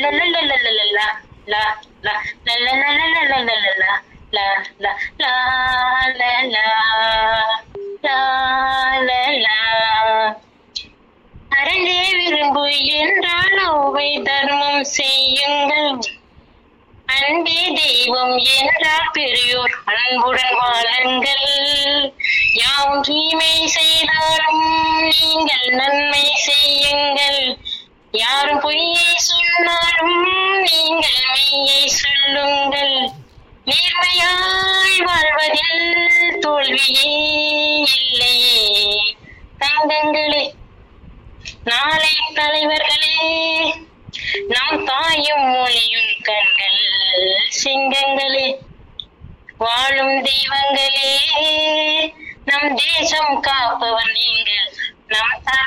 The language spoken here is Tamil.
லலலலலலலலா, லா, லா, லலலலலலலலலா, லா, லா, லா, லலா, லா, லலா. அறந்தே விரும்பு என்றால் ஓவை தர்மம் செய்யுங்கள் அன்பே தெய்வம் என்றால் பெரியோர் அன்புடன் வாழுங்கள் யாவும் தீமை செய்தாலும் நீங்கள் நன்மை செய்யுங்கள் யாரும் பொய்யை சொன்னாலும் நீங்கள் மெய்யை சொல்லுங்கள் நேர்மையாய் வாழ்வதில் தோல்வியே இல்லையே தங்கங்களே நாளை தலைவர்களே நம் தாயும் மொழியும் கண்கள் சிங்கங்களே வாழும் தெய்வங்களே நம் தேசம் காப்பவர் நீங்கள் நம்